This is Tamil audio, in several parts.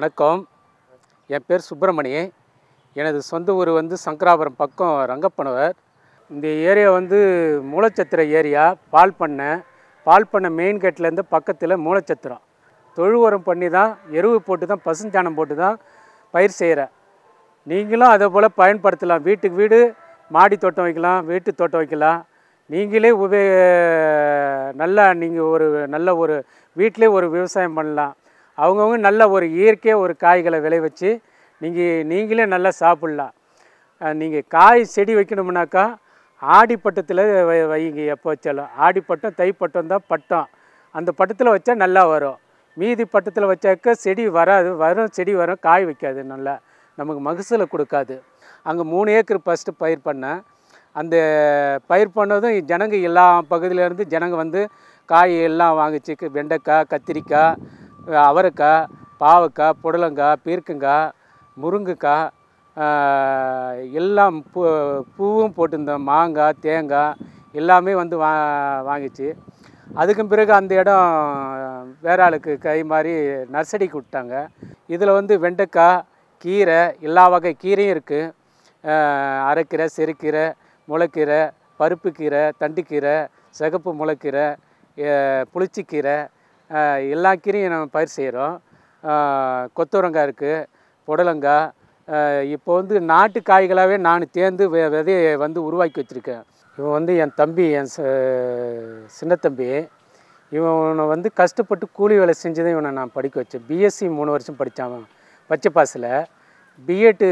வணக்கம் என் பேர் சுப்பிரமணி எனது சொந்த ஊர் வந்து சங்கராபுரம் பக்கம் ரங்கப்பனவர் இந்த ஏரியா வந்து மூலச்சத்திர ஏரியா பால் பண்ணை பால் பண்ணை மெயின் கேட்லேருந்து பக்கத்தில் மூலச்சத்திரம் தொழு உரம் பண்ணி தான் எருவு போட்டு தான் பசுஞ்சாணம் போட்டு தான் பயிர் செய்கிறேன் நீங்களும் அதை போல் பயன்படுத்தலாம் வீட்டுக்கு வீடு மாடி தோட்டம் வைக்கலாம் வீட்டு தோட்டம் வைக்கலாம் நீங்களே உபே நல்லா நீங்கள் ஒரு நல்ல ஒரு வீட்டிலே ஒரு விவசாயம் பண்ணலாம் அவங்கவுங்க நல்ல ஒரு இயற்கையாக ஒரு காய்களை விளைவிச்சு நீங்கள் நீங்களே நல்லா சாப்பிட்லாம் நீங்கள் காய் செடி வைக்கணும்னாக்கா ஆடிப்பட்டத்தில் வை வைங்க எப்போ வச்சாலும் ஆடிப்பட்டம் தைப்பட்டம் தான் பட்டம் அந்த பட்டத்தில் வச்சா நல்லா வரும் மீதி பட்டத்தில் வச்சாக்க செடி வராது வரும் செடி வரும் காய் வைக்காது நல்லா நமக்கு மகசூலை கொடுக்காது அங்கே மூணு ஏக்கர் ஃபஸ்ட்டு பயிர் பண்ணேன் அந்த பயிர் பண்ணதும் ஜனங்க எல்லா பகுதியிலேருந்து ஜனங்க வந்து காய் எல்லாம் வாங்கிச்சு க- வெண்டைக்காய் கத்திரிக்காய் அஹ் அவரைக்காய் பாவக்காய் புடலங்காய் பீர்க்கங்காய் முருங்கைக்காய் ஆஹ் எல்லாம் பூ பூவும் போட்டிருந்தோம் மாங்காய் தேங்காய் எல்லாமே வந்து வா வாங்கிச்சு அதுக்கும் பிறகு அந்த இடம் வேற ஆளுக்கு கை மாறி நர்சரிக்கு விட்டாங்க இதில் வந்து வெண்டைக்காய் கீரை எல்லா வகை கீரையும் இருக்குது அரைக்கீரை சிறுக்கீரை முளைக்கீரை பருப்பு கீரை தண்டுக்கீரை சிகப்பு முளைக்கீரை அஹ் புளிச்சக்கீரை அஹ் எல்லா கீரையும் நம்ம பயிர் செய்கிறோம் கொத்தவரங்காய் இருக்குது புடலங்காய் அஹ் இப்போ வந்து நாட்டு காய்களாகவே நான் தேர்ந்து வெ விதையை வந்து உருவாக்கி வச்சுருக்கேன் இவன் வந்து என் தம்பி என் ச சின்ன தம்பி இவனை வந்து கஷ்டப்பட்டு கூலி வேலை செஞ்சு தான் இவனை நான் படிக்க வச்சேன் பிஎஸ்சி மூணு வருஷம் படித்தான் பச்சை பாஸில் பிஎட்டு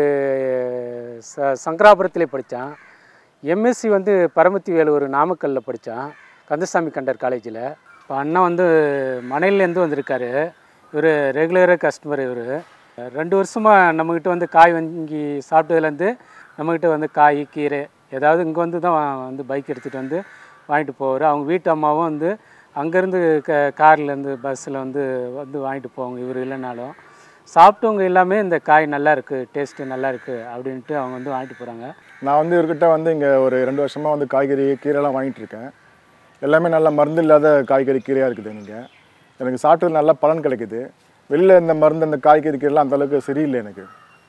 ச சங்கராபுரத்திலே படித்தான் எம்எஸ்சி வந்து பரமத்தி வேலூர் நாமக்கல்லில் படித்தான் கந்தசாமி கண்டர் காலேஜில் இப்போ அண்ணன் வந்து மனையிலேருந்து வந்திருக்காரு இவர் ரெகுலராக கஸ்டமர் இவர் ரெண்டு வருஷமாக நம்மக்கிட்ட வந்து காய் வாங்கி சாப்பிட்டதுலேருந்து நம்மக்கிட்ட வந்து காய் கீரை ஏதாவது இங்கே வந்து தான் வா- வந்து பைக் எடுத்துகிட்டு வந்து வாங்கிட்டு போவார் அவங்க வீட்டு அம்மாவும் வந்து அங்கேருந்து க கார்லேருந்து பஸ்ஸில் வந்து வந்து வாங்கிட்டு போவாங்க இவர் இல்லைனாலும் சாப்பிட்டவங்க எல்லாமே இந்த காய் நல்லா இருக்குது டேஸ்ட்டு நல்லா இருக்குது அப்படின்ட்டு அவங்க வந்து வாங்கிட்டு போகிறாங்க நான் வந்து இவர்கிட்ட வந்து இங்கே ஒரு ரெண்டு வருஷமாக வந்து காய்கறி கீரைலாம் வாங்கிட்டு இருக்கேன் எல்லாமே நல்ல மருந்து இல்லாத காய்கறி கீரையாக இருக்குது நீங்கள் எனக்கு சாப்பிட்டது நல்ல பலன் கிடைக்குது வெளியில் இந்த மருந்து அந்த காய்கறி கீரைலாம் அந்த அளவுக்கு சரியில்லை எனக்கு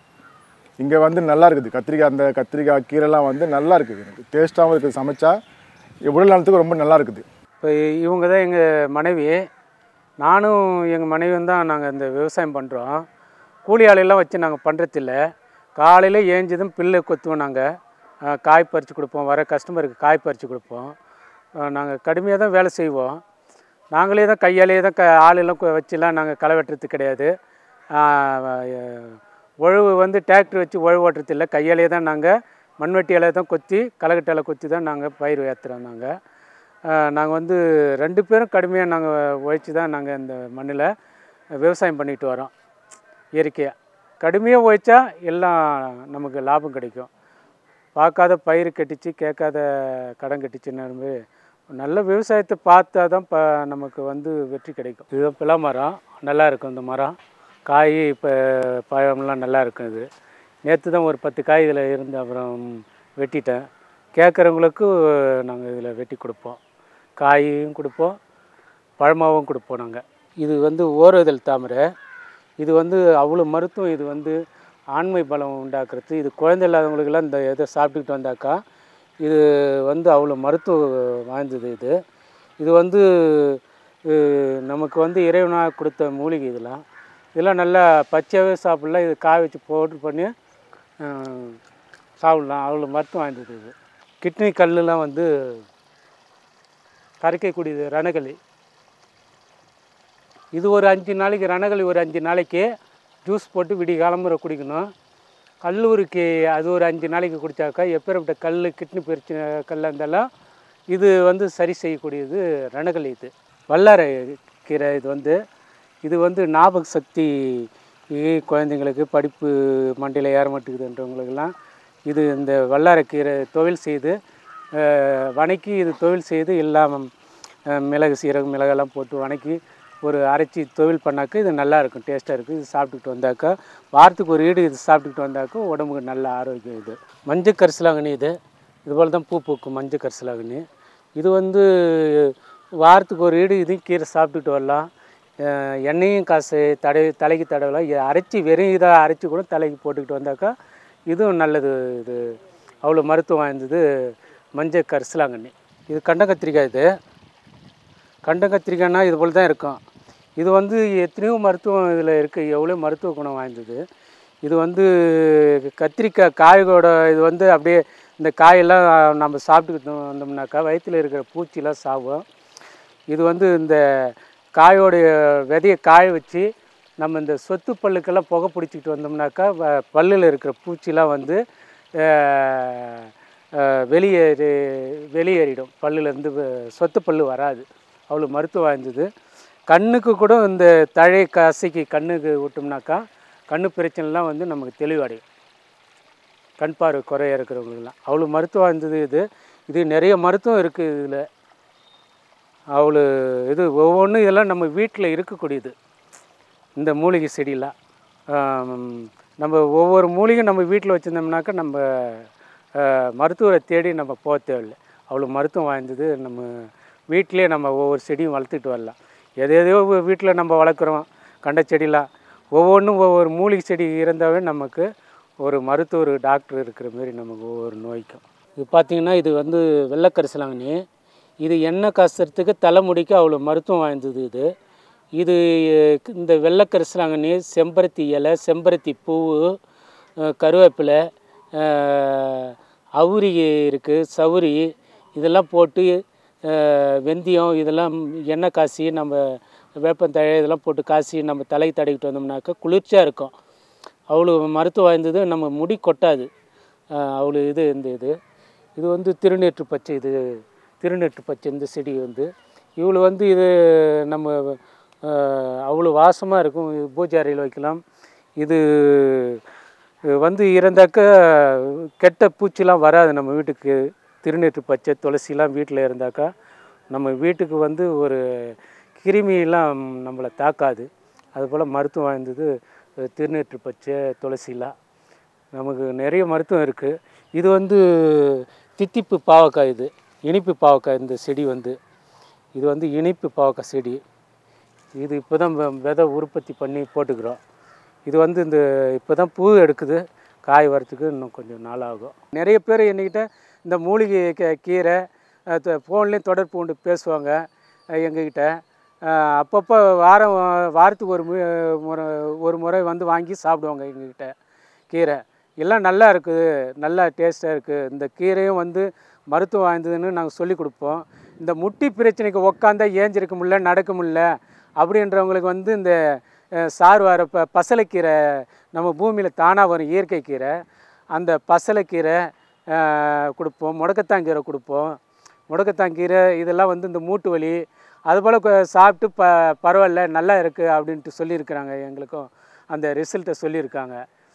இங்கே வந்து நல்லா இருக்குது கத்திரிக்காய் அந்த கத்திரிக்காய் கீரைலாம் வந்து நல்லா இருக்குது எனக்கு டேஸ்ட்டாகவும் இருக்குது சமைச்சா உடல் நலத்துக்கு ரொம்ப நல்லா இருக்குது இப்போ இவங்க தான் எங்கள் மனைவி நானும் எங்கள் மனைவியும் தான் நாங்கள் இந்த விவசாயம் பண்ணுறோம் கூலி ஆளையெல்லாம் வச்சு நாங்கள் பண்ணுறதில்ல காலையில் ஏஞ்சதும் பில்லு கொத்துவோம் நாங்கள் காய் பறித்து கொடுப்போம் வர கஸ்டமருக்கு காய் பறித்து கொடுப்போம் நாங்கள் கடுமையாக தான் வேலை செய்வோம் நாங்களே தான் கையாலேயே தான் க ஆளெல்லாம் கொ- வச்சுலாம் நாங்கள் களை வெட்டுறது கிடையாது ஆஹ் அஹ் உழவு வந்து டிராக்டர் வச்சு உழவு ஓட்டுறது இல்லை கையாலே தான் நாங்கள் மண்வெட்டியால் தான் கொத்தி களைக்கட்டால கொத்தி தான் நாங்கள் பயிர் ஏற்றுறோம் நாங்கள் நாங்கள் வந்து ரெண்டு பேரும் கடுமையாக நாங்கள் உழைச்சி தான் நாங்கள் இந்த மண்ணில் விவசாயம் பண்ணிட்டு வரோம் இயற்கையாக கடுமையாக உழைச்சா எல்லாம் நமக்கு லாபம் கிடைக்கும் பார்க்காத பயிர் கட்டிச்சு கேட்காத கடன் கட்டிச்சுன்னு நல்ல விவசாயத்தை பார்த்தா தான் ப நமக்கு வந்து வெற்றி கிடைக்கும் இது பிளா மரம் நல்லா இருக்கும் இந்த மரம் காய் இப்போ பழம்லாம் நல்லா இருக்கும் இது நேற்று தான் ஒரு பத்து காய் இதில் இருந்து அப்புறம் வெட்டிட்டேன் கேட்குறவங்களுக்கு நாங்கள் இதில் வெட்டி கொடுப்போம் காயும் கொடுப்போம் பழமாவும் கொடுப்போம் நாங்கள் இது வந்து ஓரோதல் தாமரை இது வந்து அவ்வளோ மருத்துவம் இது வந்து ஆண்மை பலம் உண்டாக்குறது இது குழந்தை இல்லாதவங்களுக்கெல்லாம் இந்த இதை சாப்பிட்டுக்கிட்டு வந்தாக்கா இது வந்து அவ்வளோ மருத்துவம் வாய்ந்தது இது இது வந்து அஹ், நமக்கு வந்து இறைவனாக கொடுத்த மூலிகை இதெல்லாம் இதெல்லாம் நல்லா பச்சையாகவே சாப்பிடலாம் இது காய வச்சு பவுட்ரு பண்ணி அஹ், சாப்பிடலாம் அவ்வளோ மருத்துவம் வாய்ந்தது இது கிட்னி கல்லுலாம் வந்து கரைக்கக்கூடியது ரணகளி இது ஒரு அஞ்சு நாளைக்கு ரணகளி ஒரு அஞ்சு நாளைக்கு ஜூஸ் போட்டு விடி காலம்புற குடிக்கணும் கல்லூரிக்கு அது ஒரு அஞ்சு நாளைக்கு குடித்தாக்கா எப்பேற்பட்ட கல் கிட்னி பிரச்சனை கல்லாக இருந்தாலும் இது வந்து சரி செய்யக்கூடியது ரணகளி இது வல்லாரை கீரை இது வந்து இது வந்து ஞாபக சக்தி இ- குழந்தைங்களுக்கு படிப்பு மண்டையில் ஏற மாட்டேங்குதுன்றவங்களுக்கெல்லாம் இது இந்த வல்லாரைக்கீரை தொழில் செய்து அஹ், வணக்கி இது தொழில் செய்து எல்லாம் அஹ், மிளகு சீரகம் மிளகெல்லாம் போட்டு வணக்கி ஒரு அரைச்சி தொழில் பண்ணாக்க இது நல்லா இருக்கும் டேஸ்ட்டாக இருக்குது இது சாப்பிட்டுக்கிட்டு வந்தாக்கா வாரத்துக்கு ஒரு ஈடு இது சாப்பிட்டுக்கிட்டு வந்தாக்கா உடம்புக்கு நல்ல ஆரோக்கியம் இது மஞ்சள் கரிசலாங்கண்ணி இது இது போல் தான் பூ பூக்கும் மஞ்சள் கரிசலாங்கண்ணி இது வந்து வாரத்துக்கு ஒரு ஈடு இதையும் கீரை சாப்பிட்டுட்டு வரலாம் அஹ், எண்ணெயும் காசு தடவி தலைக்கு தடவலாம் இதை அரைச்சி வெறும் இதாக அரைச்சி கூட தலைக்கு போட்டுக்கிட்டு வந்தாக்கா இதுவும் நல்லது இது அவ்வளோ மருத்துவம் வாய்ந்தது மஞ்சள் கரிசலாங்கண்ணி இது கண்ட கத்திரிக்காய் இது கண்ட கத்திரிக்காய்னா இது போல் தான் இருக்கும் இது வந்து எத்தனையோ மருத்துவம் இதில் இருக்குது எவ்வளோ மருத்துவ குணம் வாய்ந்தது இது வந்து கத்திரிக்காய் காயோட இது வந்து அப்படியே இந்த காயெல்லாம் நம்ம சாப்பிட்டுக்கிட்டு வந்தோம்னாக்கா வயிற்றில் இருக்கிற பூச்சிலாம் சாவும் இது வந்து இந்த காயோடைய விதையை காய வச்சு நம்ம இந்த சொத்து பல்லுக்கெல்லாம் புகை பிடிச்சிக்கிட்டு வந்தோம்னாக்கா வ- பல்லில் இருக்கிற பூச்சிலாம் வந்து அஹ், அஹ், வெளியேறி வெளியேறிடும் பல்லுலேருந்து சொத்து பல்லு வராது அவ்வளோ மருத்துவம் வாய்ந்தது கண்ணுக்கு கூட இந்த தழை கசைக்கு கண்ணுக்கு விட்டோம்னாக்கா கண்ணு பிரச்சனைலாம் வந்து நமக்கு தெளிவடையும் கண் பார்வை குறைய இருக்கிறவங்களுக்குலாம் அவ்வளோ மருத்துவம் வாய்ந்தது இது இது நிறைய மருத்துவம் இருக்குது இதில் அவ்வளோ இது ஒவ்வொன்றும் இதெல்லாம் நம்ம வீட்டில் இருக்கக்கூடியது இந்த மூலிகை செடியெலாம் ஆம், நம்ம ஒவ்வொரு மூலிகையும் நம்ம வீட்டில் வச்சுருந்தோம்னாக்கா நம்ம ஆஹ், மருத்துவரை தேடி நம்ம போக தேவையில்லை அவ்வளோ மருத்துவம் வாய்ந்தது நம்ம வீட்டிலே நம்ம ஒவ்வொரு செடியும் வளர்த்துட்டு வரலாம் எது எதையோ வீட்டில் நம்ம வளர்க்குறோம் கண்ட செடிலாம் ஒவ்வொன்றும் ஒவ்வொரு மூலிகை செடி இருந்தாவே நமக்கு ஒரு மருத்துவர் டாக்டர் இருக்கிற மாதிரி நமக்கு ஒவ்வொரு நோய்க்கும் இது பார்த்திங்கன்னா இது வந்து வெள்ளைக்கரிசலாங்கண்ணி இது எண்ணெய் காசுறதுக்கு தலைமுடிக்கு அவ்வளோ மருத்துவம் வாய்ந்தது இது இது இந்த வெள்ளைக்கரிசலாங்கண்ணி செம்பருத்தி இலை செம்பருத்தி பூவு அஹ், கருவேப்பிலை அஹ், அவுரி இருக்குது சவுரி இதெல்லாம் போட்டு அஹ், வெந்தயம் இதெல்லாம் எண்ணெய் காசி நம்ம வேப்பந்தழை இதெல்லாம் போட்டு காசி நம்ம தலைக்கு தடவிட்டு வந்தோம்னாக்கா குளிர்ச்சியாக இருக்கும் அவ்வளோ மருத்துவம் வாய்ந்தது நம்ம முடி கொட்டாது அஹ், அவ்வளோ இது இந்த இது இது வந்து திருநீற்று பச்சை இது திருநீற்று பச்சை இந்த செடி வந்து இவ்வளோ வந்து இது நம்ம அஹ், அவ்வளோ வாசமாக இருக்கும் இது பூஜை அறையில் வைக்கலாம் இது இது வந்து இருந்தாக்க கெட்ட பூச்சிலாம் வராது நம்ம வீட்டுக்கு திருநீற்று பச்சை துளசிலாம் வீட்டில் இருந்தாக்கா நம்ம வீட்டுக்கு வந்து ஒரு கிருமியெல்லாம் நம்மளை தாக்காது அதுபோல் மருத்துவம் வாய்ந்தது அஹ், திருநீற்று பச்சை துளசிலாம் நமக்கு நிறைய மருத்துவம் இருக்குது இது வந்து தித்திப்பு பாவக்காய் இது இனிப்பு பாவக்காய் இந்த செடி வந்து இது வந்து இனிப்பு பாவக்காய் செடி இது இப்போ தான் விதை உற்பத்தி பண்ணி போட்டுக்கிறோம் இது வந்து இந்த இப்போ தான் பூ எடுக்குது காய் வரத்துக்கு இன்னும் கொஞ்சம் நாள் ஆகும் நிறைய பேர் என்கிட்ட இந்த மூலிகை கீ- கீரை ஃபோன்லேயும் தொடர்பு கொண்டு பேசுவாங்க அஹ் எங்ககிட்ட அஹ் அப்பப்போ வாரம் வாரத்துக்கு ஒரு மு- முறை ஒரு முறை வந்து வாங்கி சாப்பிடுவாங்க எங்ககிட்ட கீரை எல்லாம் நல்லா இருக்குது நல்லா டேஸ்ட்டாக இருக்குது இந்த கீரையும் வந்து மருத்துவம் வாய்ந்ததுன்னு நாங்கள் சொல்லி கொடுப்போம் இந்த முட்டி பிரச்சனைக்கு உக்காந்தா ஏஞ்சிருக்க முடியல நடக்க முடியல அப்படின்றவங்களுக்கு வந்து இந்த அஹ், சார் வர ப பசலைக்கீரை நம்ம பூமியில் தானாக வரும் இயற்கை கீரை அந்த பசலைக்கீரை அஹ், கொடுப்போம் முடக்கத்தாங்கீரை கொடுப்போம் முடக்கத்தாங்கீரை இதெல்லாம் வந்து இந்த மூட்டு வலி அதுபோல் சாப்பிட்டு ப பரவாயில்ல நல்லா இருக்குது அப்படின்ட்டு சொல்லியிருக்கிறாங்க எங்களுக்கும் அந்த ரிசல்ட்டை சொல்லியிருக்காங்க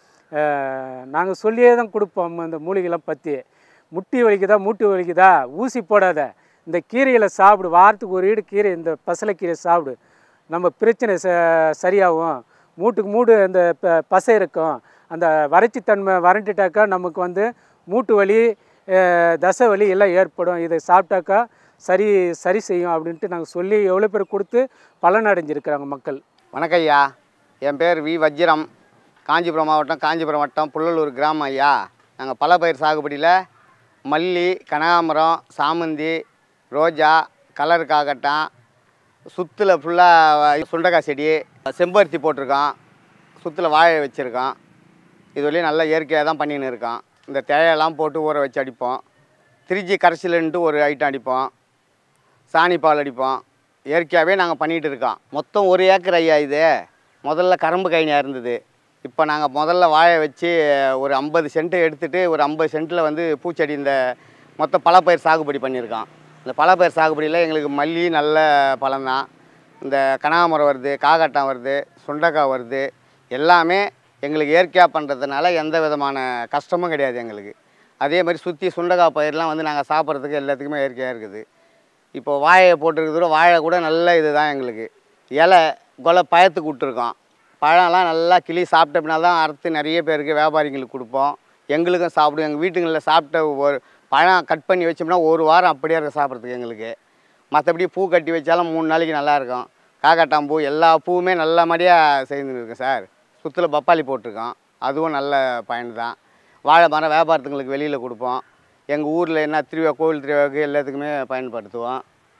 நாங்கள் சொல்லியே தான் கொடுப்போம் அந்த மூலிகைலாம் பற்றி முட்டி வலிக்குதா மூட்டு வலிக்குதா ஊசி போடாத இந்த கீரைகளை சாப்பிடு வாரத்துக்கு ஒரு ஈடு கீரை இந்த பசலைக்கீரை சாப்பிடு நம்ம பிரச்சனை ச சரியாகும் மூட்டுக்கு மூடு அந்த ப பசை இருக்கும் அந்த வறட்சித்தன்மை வறண்டுட்டாக்கா நமக்கு வந்து மூட்டு வலி அஹ், தசை வலி எல்லாம் ஏற்படும் இதை சாப்பிட்டாக்கா சரி சரி செய்யும் அப்படின்ட்டு நாங்கள் சொல்லி எவ்வளோ பேர் கொடுத்து பலன் அடைஞ்சிருக்கிறாங்க மக்கள் வணக்கம் ஐயா என் பேர் வி வஜ்ரம் காஞ்சிபுரம் மாவட்டம் காஞ்சிபுரம் வட்டம் புள்ளலூர் கிராமம் ஐயா நாங்கள் பல பயிர் சாகுபடியில் மல்லி கனகாமரம் சாமந்தி ரோஜா கலர் காக்கட்டான் சுற்றில் ஃபுல்லாக சுண்டக்காய் செடி செம்பருத்தி போட்டிருக்கோம் சுற்றில் வாழை வச்சுருக்கோம் இது வரையும் நல்லா இயற்கையாக தான் பண்ணின்னு இருக்கோம் இந்த தேயெல்லாம் போட்டு ஊற வச்சு அடிப்போம் திருச்சி கரைசலுன்ட்டு ஒரு ஐட்டம் அடிப்போம் சாணி பால் அடிப்போம் இயற்கையாகவே நாங்கள் பண்ணிகிட்டு இருக்கோம் மொத்தம் ஒரு ஏக்கர் ஐயா இது முதல்ல கரும்பு கைனியாக இருந்தது இப்போ நாங்கள் முதல்ல வாழை வச்சு ஒரு ஐம்பது சென்ட்டு எடுத்துகிட்டு ஒரு ஐம்பது சென்ட்டில் வந்து பூச்செடி இந்த மொத்தம் பலப்பயிர் சாகுபடி பண்ணியிருக்கோம் இந்த பலப்பயிர் சாகுபடியில் எங்களுக்கு மல்லி நல்ல பலன்தான் இந்த கனகாமரம் வருது காகட்டான் வருது சுண்டக்காய் வருது எல்லாமே எங்களுக்கு இயற்கையாக பண்ணுறதுனால எந்த விதமான கஷ்டமும் கிடையாது எங்களுக்கு அதே மாதிரி சுற்றி சுண்டக்காய் பயிரெலாம் வந்து நாங்கள் சாப்பிட்றதுக்கு எல்லாத்துக்குமே இயற்கையாக இருக்குது இப்போ வாழையை போட்டிருக்கிறதோட வாழை கூட நல்ல இதுதான் எங்களுக்கு இலை கொலை பயத்துக்கு விட்டுருக்கோம் பழம்லாம் நல்லா கிளி சாப்பிட்டோம்னா தான் அறுத்து நிறைய பேருக்கு வியாபாரிங்களுக்கு கொடுப்போம் எங்களுக்கும் சாப்பிடுவோம் எங்கள் வீட்டுங்களில் சாப்பிட்ட ஒரு பழம் கட் பண்ணி வச்சோம்னா ஒரு வாரம் அப்படியே இருக்க சாப்பிட்றதுக்கு எங்களுக்கு மற்றபடி பூ கட்டி வச்சாலும் மூணு நாளைக்கு நல்லா இருக்கும் காக்காட்டாம்பூ எல்லா பூவுமே நல்லபடியாக செய்துன்னு இருக்கு சார் சுற்றில் பப்பாளி போட்டிருக்கோம் அதுவும் நல்ல பயன் தான் வாழை மரம் வியாபாரத்துங்களுக்கு வெளியில் கொடுப்போம் எங்கள் ஊரில் என்ன திருவிழா கோவில் திருவிழாவுக்கு எல்லாத்துக்குமே பயன்படுத்துவோம்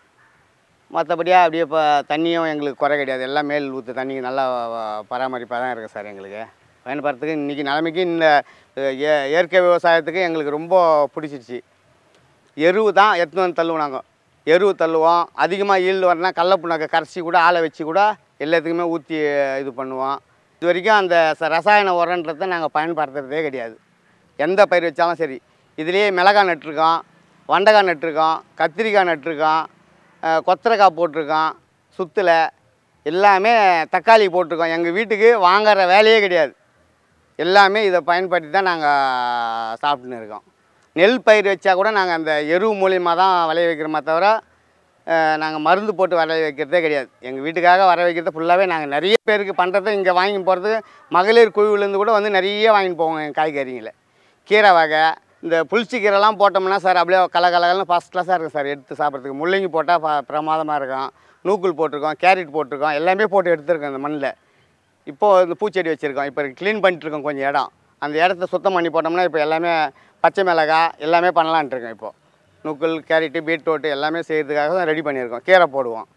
மற்றபடியாக அப்படியே இப்போ தண்ணியும் எங்களுக்கு குறை கிடையாது எல்லாம் மேல் ஊற்று தண்ணி நல்லா பராமரிப்பாக தான் இருக்குது சார் எங்களுக்கு பயன்படுறதுக்கு இன்றைக்கி நிலைமைக்கு இந்த அஹ், இய- இயற்கை விவசாயத்துக்கு எங்களுக்கு ரொம்ப பிடிச்சிருச்சு எருவு தான் எடுத்துன்னு வந்து தள்ளுவோம் நாங்கள் எருவு தள்ளுவோம் அதிகமாக ஈல்டு வரனா கடல புண்ணாக்கை கரைச்சி கூட ஆளை வச்சு கூட எல்லாத்துக்குமே ஊற்றி இது பண்ணுவோம் இது வரைக்கும் அந்த ச- ரசாயன உரன்றதை நாங்கள் பயன்படுத்துறதே கிடையாது எந்த பயிர் வச்சாலும் சரி இதுலேயே மிளகாய் நட்டிருக்கோம் வண்டக்காய் நட்டிருக்கோம் கத்திரிக்காய் நட்டிருக்கோம் அஹ், கொத்தரக்காய் போட்டிருக்கோம் சுத்தில் எல்லாமே தக்காளி போட்டிருக்கோம் எங்கள் வீட்டுக்கு வாங்குற வேலையே கிடையாது எல்லாமே இதை பயன்படுத்தி தான் நாங்கள் சாப்பிட்டுன்னு இருக்கோம் நெல் பயிர் வச்சா கூட நாங்கள் அந்த எரு மூலியமாக தான் விளைய வைக்கிறோமே தவிர நாங்கள் மருந்து போட்டு வர வைக்கிறதே கிடையாது எங்கள் வீட்டுக்காக வர வைக்கிறது ஃபுல்லாகவே நாங்கள் நிறைய பேருக்கு பண்ணுறதை இங்கே வாங்கி போகிறதுக்கு மகளிர் குழுவிலேருந்து கூட வந்து நிறைய வாங்கிட்டு போவோம் எங்கள் காய்கறிங்களை கீரை வகை இந்த புளிச்சி கீரைலாம் போட்டோம்னா சார் அப்படியே கல கலகலன்னு ஃபஸ்ட் கிளாஸாக இருக்கும் சார் எடுத்து சாப்பிட்றதுக்கு முள்ளங்கி போட்டால் ப பிரமாதமாக இருக்கும் நூக்குல் போட்டிருக்கோம் கேரட் போட்டிருக்கோம் எல்லாமே போட்டு எடுத்துருக்கோம் இந்த மண்ணில் இப்போது இந்த பூச்செடி வச்சுருக்கோம் இப்போ க்ளீன் பண்ணிட்டுருக்கோம் கொஞ்சம் இடம் அந்த இடத்த சுத்தம் பண்ணி போட்டோம்னா இப்போ எல்லாமே பச்சை மிளகாய் எல்லாமே பண்ணலான்ட்டு இருக்கோம் இப்போது நூக்கல் கேரட்டு பீட்ரூட்டு எல்லாமே செய்கிறதுக்காக தான் ரெடி பண்ணியிருக்கோம் கீரை போடுவோம்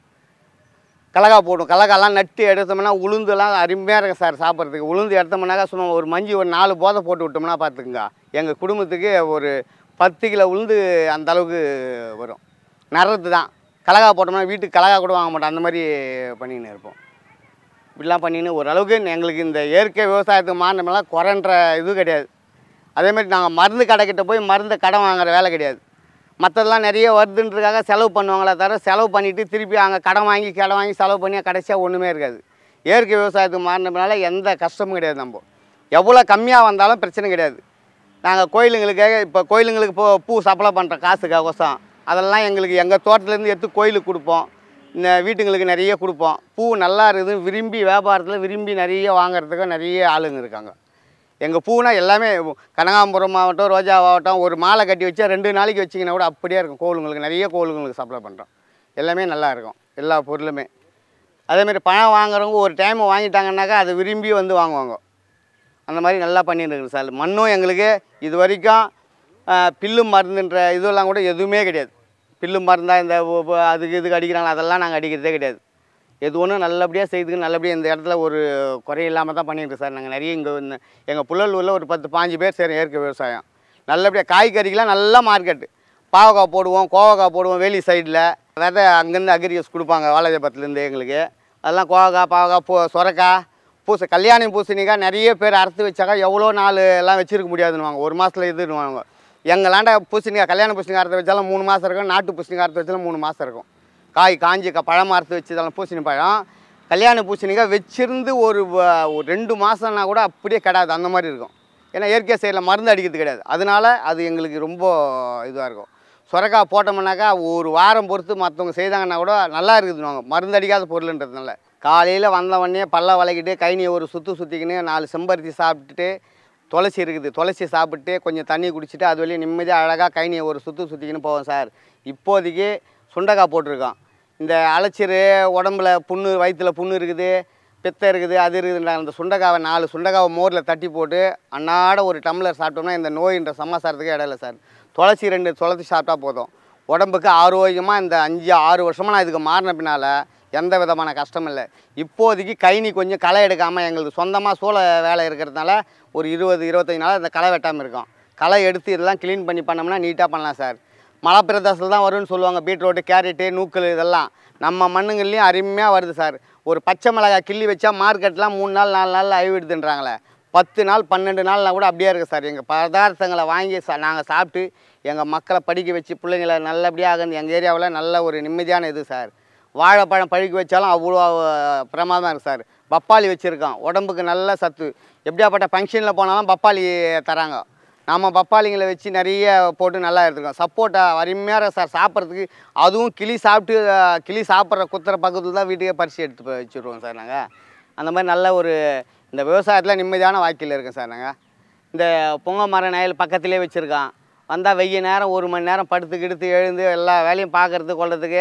கலகா போடுவோம் கலகாலாம் நட்டு எடுத்தோம்னா உளுந்துலாம் அருமையாக இருக்கும் சார் சாப்பிட்றதுக்கு உளுந்து எடுத்தோம்னாக்கா சும்மா ஒரு மஞ்சி ஒரு நாலு போதை போட்டு விட்டோம்னா பார்த்துக்குங்க எங்கள் குடும்பத்துக்கு ஒரு பத்து கிலோ உளுந்து அந்த அளவுக்கு வரும் நடுறது தான் கலகா போட்டோம்னா வீட்டுக்கு கலகா கூட வாங்க மாட்டோம் அந்த மாதிரி பண்ணின்னு இருப்போம் இப்படிலாம் பண்ணின்னு ஓரளவுக்கு எங்களுக்கு இந்த இயற்கை விவசாயத்துக்கு மாறினமெல்லாம் குறைன்ற இது கிடையாது அதே மாதிரி நாங்கள் மருந்து கடைக்கிட்ட போய் மருந்து கடன் வாங்குற வேலை கிடையாது மற்றதெல்லாம் நிறைய வருதுன்றதுக்காக செலவு பண்ணுவாங்களே தவிர செலவு பண்ணிவிட்டு திருப்பி அங்கே கடன் வாங்கி கடன் வாங்கி செலவு பண்ணி கடைசியாக ஒன்றுமே இருக்காது இயற்கை விவசாயத்துக்கு மாறினதுனால எந்த கஷ்டமும் கிடையாது நம்ம எவ்வளோ கம்மியாக வந்தாலும் பிரச்சனை கிடையாது நாங்கள் கோயிலுங்களுக்காக இப்போ கோயிலுங்களுக்கு போ பூ சப்ளை பண்ணுற காசுக்காகோசம் அதெல்லாம் எங்களுக்கு எங்கள் தோட்டத்துலேருந்து எடுத்து கோயிலுக்கு கொடுப்போம் இந்த வீட்டுங்களுக்கு நிறைய கொடுப்போம் பூ நல்லா இருக்குது விரும்பி வியாபாரத்தில் விரும்பி நிறைய வாங்குறதுக்கு நிறைய ஆளுங்க இருக்காங்க எங்கள் பூனா எல்லாமே கனகாம்பரம் ஆகட்டும் ரோஜாவாகட்டும் ஒரு மாலை கட்டி வச்சா ரெண்டு நாளைக்கு வச்சிங்கன்னா கூட அப்படியே இருக்கும் கோவிலுங்களுக்கு நிறைய கோவிலுங்களுக்கு சப்ளை பண்ணுறோம் எல்லாமே நல்லா இருக்கும் எல்லா பொருளுமே அதேமாரி பணம் வாங்குறவங்க ஒரு டைம் வாங்கிட்டாங்கன்னாக்கா அதை விரும்பி வந்து வாங்குவாங்க அந்த மாதிரி நல்லா பண்ணிட்டு இருக்குது சார் மண்ணும் எங்களுக்கு இது வரைக்கும் ஆஹ், பில்லு மருந்துன்ற இதெல்லாம் கூட எதுவுமே கிடையாது பில்லு மருந்தா இந்த உ- உ- அதுக்கு இதுக்கு அடிக்கிறாங்க அதெல்லாம் நாங்கள் அடிக்கிறதே கிடையாது எது ஒன்றும் நல்லபடியாக செய்துக்கு நல்லபடியாக இந்த இடத்துல ஒரு குறை இல்லாமல் தான் பண்ணிட்டு சார் நாங்கள் நிறைய இங்கே இந்த எங்கள் புள்ளலூரில் ஒரு பத்து பாஞ்சு பேர் சேரும் இயற்கை விவசாயம் நல்லபடியாக காய்கறிக்கெலாம் நல்ல மார்க்கெட்டு பாவக்காய் போடுவோம் கோவக்காய் போடுவோம் வேலி சைடில் விதை அங்கேருந்து அக்ரிகல்ஸ் கொடுப்பாங்க வாழையப்பத்துலேருந்து எங்களுக்கு அதெல்லாம் கோவக்காய் பாவக்காய் பூ சொரக்காய் பூசை கல்யாணி பூசணிக்காய் நிறைய பேர் அறுத்து வச்சாக்கா எவ்வளோ நாள் எல்லாம் வச்சிருக்க முடியாதுன்னுவாங்க ஒரு மாதத்தில் இதுன்னுவாங்க எங்களாண்ட பூசணிக்காய் கல்யாண பூசணிக்காய் அறுத்து வச்சாலும் மூணு மாதம் இருக்கும் நாட்டு பூசணிக்காய் அறுத்து வச்சாலும் மூணு மாதம் இருக்கும் காய் காஞ்சி க பழமாக அறுத்து வச்சதாலும் பூசணி பழம் கல்யாண பூசணிக்காய் வச்சிருந்து ஒரு வ- ஒரு ரெண்டு மாதம்னா கூட அப்படியே கிடாது அந்த மாதிரி இருக்கும் ஏன்னா இயற்கை சைடில் மருந்து அடிக்கிறது கிடையாது அதனால அது எங்களுக்கு ரொம்ப இதுவாக இருக்கும் சுரக்காய் போட்டோம்னாக்கா ஒரு வாரம் பொறுத்து மற்றவங்க செய்தாங்கன்னா கூட நல்லா இருக்குதுன்னுவாங்க மருந்து அடிக்காத பொருளுன்றதுனால காலையில் வந்த உடனே பல்ல வளைக்கிட்டு கைனியை ஒரு சுற்று சுற்றிக்கின்னு நாலு செம்பருத்தி சாப்பிட்டுட்டு துளசி இருக்குது துளசி சாப்பிட்டு கொஞ்சம் தண்ணி குடிச்சிட்டு அது வழியே நிம்மதியாக அழகாக கைனியை ஒரு சுற்று சுற்றிக்கின்னு போவோம் சார் இப்போதைக்கு சுண்டக்காய் போட்டிருக்கோம் இந்த அலைச்சிரு உடம்புல புண்ணு வயிற்றுல புண்ணு இருக்குது பித்தை இருக்குது அது இருக்குதுன்றாங்க அந்த சுண்டக்காவை நாலு சுண்டக்காவை மோரில் தட்டி போட்டு அன்னாட ஒரு டம்ளர் சாப்பிட்டோம்னா இந்த நோயின்ற சமாசாரத்துக்கே இடம் இல்லை சார் துளசி ரெண்டு துளசி சாப்பிட்டா போதும் உடம்புக்கு ஆரோக்கியமாக இந்த அஞ்சு ஆறு வருஷமாக நான் இதுக்கு மாறின பின்னால் எந்த விதமான கஷ்டம் இல்லை இப்போதைக்கு கைனி கொஞ்சம் களை எடுக்காமல் எங்களுக்கு சொந்தமாக சூள வேலை இருக்கிறதுனால ஒரு இருபது இருபத்தஞ்சி நாள் இந்த களை வெட்டாமல் இருக்கும் களை எடுத்து இதெல்லாம் க்ளீன் பண்ணி பண்ணோம்னா நீட்டாக பண்ணலாம் சார் மலை பிரதேசத்தில் தான் வரும்னு சொல்லுவாங்க பீட்ரூட்டு கேரட்டு நூக்கல் இதெல்லாம் நம்ம மண்ணுங்கள்லேயும் அருமையாக வருது சார் ஒரு பச்சை மிளகாய் கிள்ளி வச்சா மார்க்கெட்லாம் மூணு நாள் நாலு நாளில் அழிவிடுதுன்றாங்களே பத்து நாள் பன்னெண்டு நாள்லாம் கூட அப்படியே இருக்குது சார் எங்கள் பதார்த்தங்களை வாங்கி சா நாங்கள் சாப்பிட்டு எங்கள் மக்களை படிக்க வச்சு பிள்ளைங்களை நல்லபடியாக எங்கள் ஏரியாவில் நல்ல ஒரு நிம்மதியான இது சார் வாழைப்பழம் பழுக்க வச்சாலும் அவ்வளோ பிரமாதமாக இருக்குது சார் பப்பாளி வச்சுருக்கோம் உடம்புக்கு நல்ல சத்து எப்படியாப்பட்ட ஃபங்க்ஷனில் போனாலும் பப்பாளி தராங்க நம்ம பப்பாளிங்களை வச்சு நிறைய போட்டு நல்லா எடுத்துருக்கோம் சப்போட்டா அருமையாக இருக்கு சார் சாப்பிட்றதுக்கு அதுவும் கிளி சாப்பிட்டு அஹ், கிளி சாப்பிட்ற குத்துற பக்கத்தில் தான் வீட்டுக்கே பறித்து எடுத்து போய் வச்சுருவோம் சார் நாங்கள் அந்த மாதிரி நல்ல ஒரு இந்த விவசாயத்தில் நிம்மதியான வாழ்க்கையில் இருக்கோம் சார் நாங்கள் இந்த பொங்க மர நயல் பக்கத்திலே வச்சுருக்கோம் வந்தால் வெய்ய நேரம் ஒரு மணி நேரம் படுத்து கிடுத்து எழுந்து எல்லா வேலையும் பார்க்கறது கொள்றதுக்கு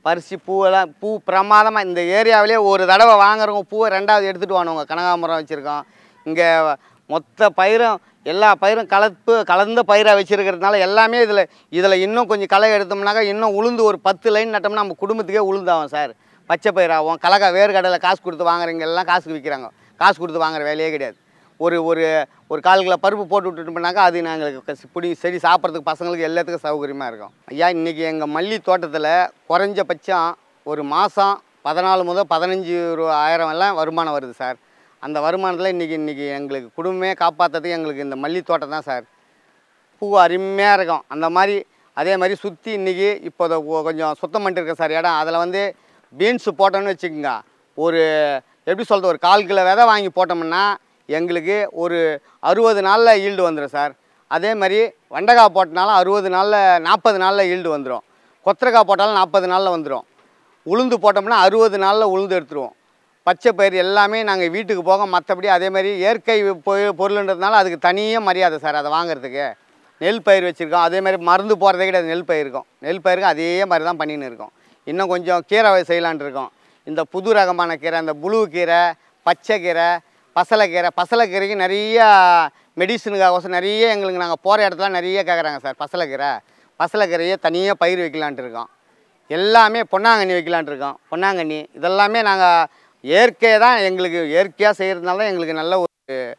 பறித்து பூவெல்லாம் பூ பிரமாதமாக இந்த ஏரியாவிலே ஒரு தடவை வாங்குறவங்க பூவை ரெண்டாவது எடுத்துகிட்டு வானுங்க கனகாமரம் வச்சுருக்கோம் இங்கே மொத்த பயிரும் எல்லா பயிரும் கலப்பு கலந்த பயிராக வச்சுருக்கிறதுனால எல்லாமே இதில் இதில் இன்னும் கொஞ்சம் களை எடுத்தோம்னாக்கா இன்னும் உளுந்து ஒரு பத்து லைன் நட்டோம்னா நம்ம குடும்பத்துக்கே உளுந்தாகும் சார் பச்சை பயிராகும் கலக்கா வேர்க்கடலை காசு கொடுத்து வாங்குறவங்க எல்லாம் காசுக்கு விற்கிறாங்க காசு கொடுத்து வாங்குற வேலையே கிடையாது ஒரு ஒரு ஒரு கால் கிலோ பருப்பு போட்டு விட்டுட்டோம்னாக்கா அது நாங்களுக்கு பிடி செடி சாப்பிட்றதுக்கு பசங்களுக்கு எல்லாத்துக்கும் சௌகரியமாக இருக்கும் ஐயா இன்றைக்கி எங்கள் மல்லி தோட்டத்தில் குறைஞ்சபட்சம் ஒரு மாதம் பதினாலு முதல் பதினஞ்சு ரூபா ஆயிரம் எல்லாம் வருமானம் வருது சார் அந்த வருமானத்தில் இன்றைக்கி இன்றைக்கி எங்களுக்கு குடும்பமே காப்பாற்றுறதுக்கு எங்களுக்கு இந்த மல்லி தோட்டம் தான் சார் பூ அருமையாக இருக்கும் அந்த மாதிரி அதே மாதிரி சுற்றி இன்றைக்கி இப்போ இதை கொ- கொஞ்சம் சுத்தம் பண்ணிட்டு இருக்கேன் சார் இடம் அதில் வந்து பீன்ஸு போட்டோன்னு வச்சுக்கோங்க ஒரு எப்படி சொல்கிறது ஒரு கால் கிலோ விதை வாங்கி போட்டோம்னா எங்களுக்கு ஒரு அறுபது நாளில் ஈல்டு வந்துடும் சார் அதே மாதிரி வெண்டைக்காய் போட்டனாலும் அறுபது நாளில் நாற்பது நாளில் ஈல்டு வந்துடும் கொத்தரைக்காய் போட்டாலும் நாற்பது நாளில் வந்துடும் உளுந்து போட்டோம்னா அறுபது நாளில் உளுந்து எடுத்துருவோம் பச்சை பயிர் எல்லாமே நாங்கள் வீட்டுக்கு போக மற்றபடி அதே மாதிரி இயற்கை பொ- பொருளுன்றதுனால அதுக்கு தனியாக மரியாதை சார் அதை வாங்குறதுக்கு நெல் பயிர் வச்சுருக்கோம் அதே மாதிரி மருந்து போகிறதே கிடையாது நெல் பயிருக்கும் நெல் பயிருக்கும் அதே மாதிரி தான் பண்ணின்னு இருக்கோம் இன்னும் கொஞ்சம் கீரை வகை செய்யலான்ட்டு இருக்கோம் இந்த புது ரகமான கீரை இந்த புழு கீரை பச்சை கீரை பசலைக்கீரை பசலைக்கீரைக்கு நிறைய மெடிசனுக்காகோசம் நிறைய எங்களுக்கு நாங்கள் போகிற இடத்துல நிறைய கேட்குறாங்க சார் பசலைக்கீரை பசலைக்கீரையே தனியாக பயிர் வைக்கலான்ட்டு இருக்கோம் எல்லாமே பொன்னாங்கண்ணி வைக்கலான்ட்டு இருக்கோம் பொன்னாங்கண்ணி இதெல்லாமே நாங்கள் இயற்கையை தான் எங்களுக்கு இயற்கையாக செய்கிறதுனால தான் எங்களுக்கு நல்ல ஒரு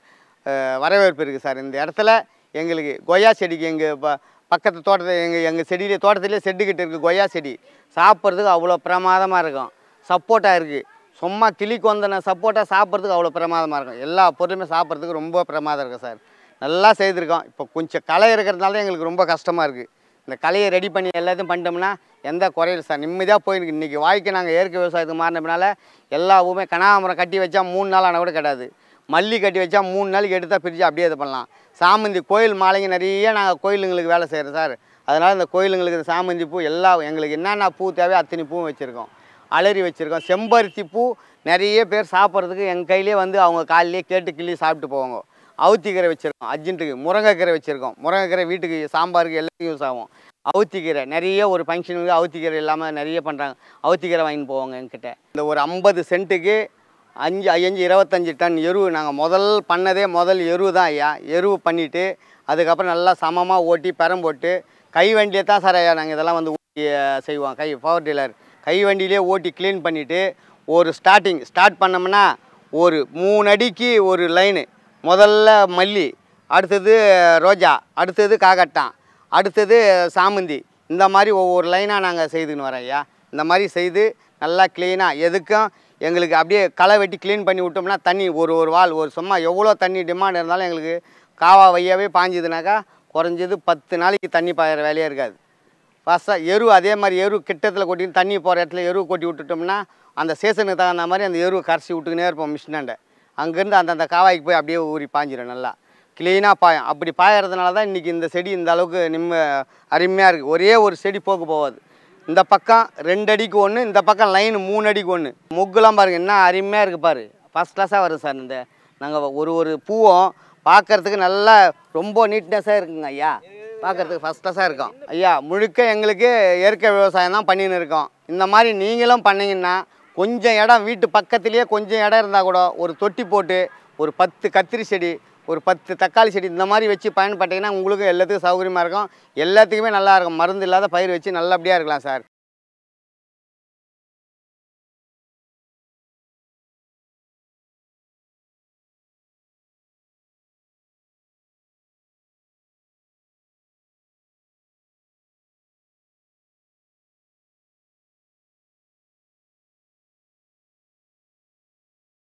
அஹ், வரவேற்பு இருக்குது சார் இந்த இடத்துல எங்களுக்கு கொய்யா செடிக்கு எங்கள் ப பக்கத்து தோட்டத்தில் எங்கள் எங்கள் செடியிலே தோட்டத்திலே செட்டுக்கிட்டு இருக்குது கொய்யா செடி சாப்பிட்றதுக்கு அவ்வளோ பிரமாதமாக இருக்கும் சப்போட்டா இருக்குது சும்மா கிளிக்கு வந்தன சப்போட்டா சாப்பிட்றதுக்கு அவ்வளோ பிரமாதமாக இருக்கும் எல்லா பொருளுமே சாப்பிட்றதுக்கு ரொம்ப பிரமாதம் இருக்கும் சார் நல்லா செய்திருக்கோம் இப்போ கொஞ்சம் களை இருக்கிறதுனால தான் எங்களுக்கு ரொம்ப கஷ்டமாக இருக்குது இந்த கலையை ரெடி பண்ணி எல்லாத்தையும் பண்ணிட்டோம்னா எந்த குறையில சார் நிம்மதியாக போயிருக்கு இன்றைக்கி வாழ்க்கை நாங்கள் இயற்கை விவசாயத்துக்கு மாறினதுனால எல்லா பூமே கனகாமரம் கட்டி வச்சா மூணு நாள் ஆனால் கூட கிடையாது மல்லி கட்டி வச்சா மூணு நாளைக்கு எடுத்தால் பிரித்து அப்படியே இது பண்ணலாம் சாமந்தி கோயில் மாலைங்க நிறைய நாங்கள் கோயிலுங்களுக்கு வேலை செய்கிறோம் சார் அதனால் இந்த கோயிலுங்களுக்கு இந்த சாமந்தி பூ எல்லா எங்களுக்கு என்னென்ன பூ தேவையோ அத்தனை பூவும் வச்சுருக்கோம் அலரி வச்சுருக்கோம் செம்பருத்தி பூ நிறைய பேர் சாப்பிட்றதுக்கு எங்கள் கையிலே வந்து அவங்க காலையிலே கேட்டு கிள்ளி சாப்பிட்டு போவாங்க அவுத்திக்கீரை வச்சுருக்கோம் அர்ஜென்ட்டுக்கு முருங்கைக்கீரை வச்சுருக்கோம் முருங்கைக்கீரை வீட்டுக்கு சாம்பாருக்கு எல்லாத்துக்கும் யூஸ் ஆகும் அவுத்திக்கீரை நிறைய ஒரு ஃபங்க்ஷனுக்கு அவுத்திக்கீரை இல்லாமல் நிறைய பண்ணுறாங்க அவுத்திக்கீரை வாங்கின்னு போவாங்க என்கிட்ட இந்த ஒரு ஐம்பது சென்ட்டுக்கு அஞ்சு அஞ்சு இருபத்தஞ்சி டன் எருவு நாங்கள் முதல் பண்ணதே முதல் எருவு தான் ஐயா எருவு பண்ணிவிட்டு அதுக்கப்புறம் நல்லா சமமாக ஓட்டி பெரம் போட்டு கை வண்டியே தான் சார் ஐயா நாங்கள் இதெல்லாம் வந்து ஓட்டி அஹ், செய்வோம் கை பவர் டீலர் கை வண்டியிலே ஓட்டி க்ளீன் பண்ணிவிட்டு ஒரு ஸ்டார்டிங் ஸ்டார்ட் பண்ணோம்னா ஒரு மூணு அடிக்கு ஒரு லைனு முதல்ல மல்லி அடுத்தது ரோஜா அடுத்தது காகட்டான் அடுத்தது சாமந்தி இந்த மாதிரி ஒவ்வொரு லைனாக நாங்கள் செய்துன்னு வரோம் ஐயா இந்த மாதிரி செய்து நல்லா க்ளீனாக எதுக்கும் எங்களுக்கு அப்படியே களை வெட்டி க்ளீன் பண்ணி விட்டோம்னா தண்ணி ஒரு ஒரு வால் ஒரு சும்மா எவ்வளோ தண்ணி டிமாண்ட் இருந்தாலும் எங்களுக்கு காவா வையாவே பாஞ்சுதுனாக்கா குறைஞ்சது பத்து நாளைக்கு தண்ணி பாயிற வேலையே இருக்காது ஃபஸ்ட்டாக எரு அதே மாதிரி எரு கிட்டத்தில் கொட்டின்னு தண்ணி போகிற இடத்துல எரு கொட்டி விட்டுட்டோம்னா அந்த சீசனுக்கு தகுந்த மாதிரி அந்த எருவை கரைச்சி விட்டுக்கினே இருப்போம் மிஷினாண்ட அங்கேருந்து அந்தந்த காவாய்க்கு போய் அப்படியே ஊறி பாஞ்சிடும் நல்லா க்ளீனாக பாயும் அப்படி பாயறதுனால தான் இன்றைக்கி இந்த செடி இந்த அளவுக்கு நிம்ம அருமையாக இருக்குது ஒரே ஒரு செடி போக்கு போகாது இந்த பக்கம் ரெண்டு அடிக்கு ஒன்று இந்த பக்கம் லைன் மூணு அடிக்கு ஒன்று முக்குலாம் பாருங்க என்ன அருமையாக இருக்குது பாரு ஃபஸ்ட் கிளாஸாக வரும் சார் இந்த நாங்கள் ஒரு ஒரு பூவும் பார்க்கறதுக்கு நல்லா ரொம்ப நீட்னஸாக இருக்குங்க ஐயா பார்க்கறதுக்கு ஃபஸ்ட் கிளாஸாக இருக்கும் ஐயா முழுக்க எங்களுக்கு இயற்கை விவசாயம் தான் பண்ணின்னு இருக்கோம் இந்த மாதிரி நீங்களும் பண்ணீங்கன்னா கொஞ்சம் இடம் வீட்டு பக்கத்துலேயே கொஞ்சம் இடம் இருந்தால் கூட ஒரு தொட்டி போட்டு ஒரு பத்து கத்திரி செடி ஒரு பத்து தக்காளி செடி இந்த மாதிரி வச்சு பயன்பட்டீங்கன்னா உங்களுக்கு எல்லாத்துக்கும் சௌகரியமாக இருக்கும் எல்லாத்துக்குமே நல்லா இருக்கும் மருந்து இல்லாத பயிர் வச்சு நல்லபடியாக இருக்கலாம் சார்